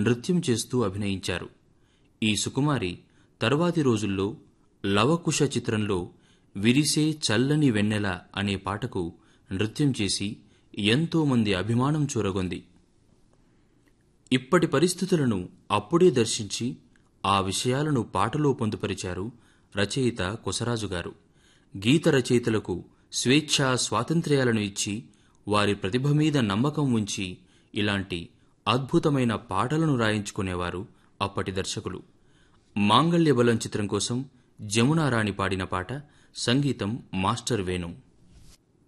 నృత్యం చేస్తూ అభినయించారు ఈ సుకుమారి తరువాతి రోజుల్లో లవకుశ చిత్రంలో విరిసే చల్లని వెన్నెల అనే పాటకు నృత్యం చేసి ఎంతో మంది అభిమానం చూరగొంది ఇప్పటి పరిస్థితులను అప్పుడే దర్శించి ఆ విషయాలను పాటలో పొందుపరిచారు రచయిత కొసరాజు గారు గీత రచయితలకు స్వేచ్ఛా స్వాతంత్ర్యాలను ఇచ్చి వారి ప్రతిభ మీద నమ్మకం ఉంచి ఇలాంటి అద్భుతమైన పాటలను రాయించుకునేవారు అప్పటి దర్శకులు మాంగళ్య బలం చిత్రం కోసం జమునారాణి పాడిన పాట సంగీతం మాస్టర్ వేణు